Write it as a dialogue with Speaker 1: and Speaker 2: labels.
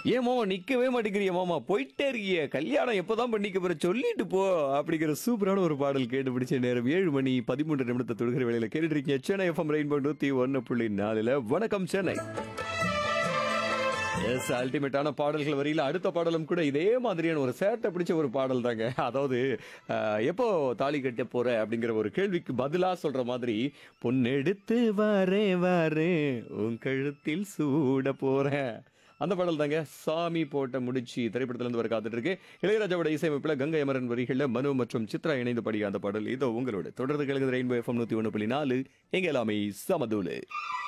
Speaker 1: ஏன் மாமா நிக்கவே மாட்டேங்கிறிய மாமா போயிட்டே இருக்கிய கல்யாணம் எப்பதான் பண்ணிக்க போற சொல்லிட்டு போ அப்படிங்கிற சூப்பரான ஒரு பாடல் கேட்டு பிடிச்ச நேரம் ஏழு மணி பதிமூன்று நிமிடத்தை தொடுகிற வேலையில கேட்டுட்டு இருக்கீங்க சென்னை எஃப்எம் ரெயின்போ நூத்தி ஒன்னு புள்ளி நாலுல வணக்கம் சென்னை எஸ் அல்டிமேட்டான பாடல்கள் வரியில அடுத்த பாடலும் கூட இதே மாதிரியான ஒரு சேட்டை பிடிச்ச ஒரு பாடல் தாங்க அதாவது அஹ், எப்போ தாலி கட்ட போற அப்படிங்கிற ஒரு கேள்விக்கு பதிலா சொல்ற மாதிரி பொன்னெடுத்து வரே வரே உன் கழுத்தில் சூட போறேன் அந்த பாடல் தாங்க சாமி போட்ட முடிச்சு திரைப்படத்துல இருந்து வர காத்துட்டு இருக்கு இளையராஜாவோட இசையமைப்புல கங்கை அமரன் வரிகள்ல மனு மற்றும் சித்ரா இணைந்து படிக்க அந்த பாடல் இதோ உங்களோட தொடர்ந்து கிழக்கு ரெயின்போ எஃப்எம் நூத்தி ஒன்று புள்ளி நாலு எங்க எல்லாமே சமதூலு